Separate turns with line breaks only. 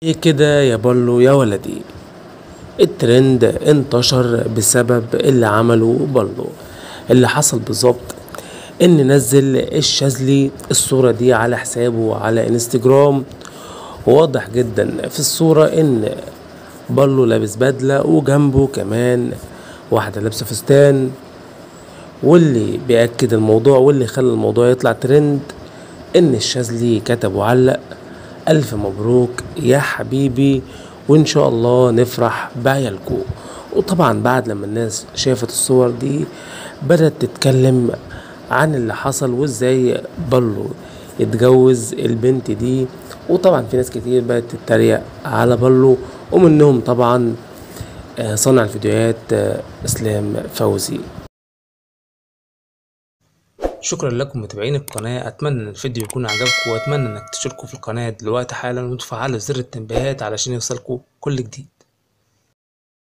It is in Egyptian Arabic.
ايه كده يا بلو يا ولدي الترند انتشر بسبب اللي عمله بلو اللي حصل بالظبط ان نزل الشاذلي الصورة دي على حسابه على انستجرام واضح جدا في الصورة ان بلو لابس بدلة وجنبه كمان واحدة لابسة فستان واللي بيأكد الموضوع واللي خلى الموضوع يطلع ترند ان الشاذلي كتب وعلق الف مبروك يا حبيبي وان شاء الله نفرح بعيالكو وطبعا بعد لما الناس شافت الصور دي بدأت تتكلم عن اللي حصل وازاي بلو يتجوز البنت دي وطبعا في ناس كتير بقت تتريق على بلو ومنهم طبعا آه، صانع الفيديوهات آه، اسلام فوزي شكرا لكم متابعين القناة اتمنى ان الفيديو يكون عجبكم واتمنى انك تشتركوا في القناة دلوقتي حالا وتفعلوا زر التنبيهات علشان يوصلكوا كل جديد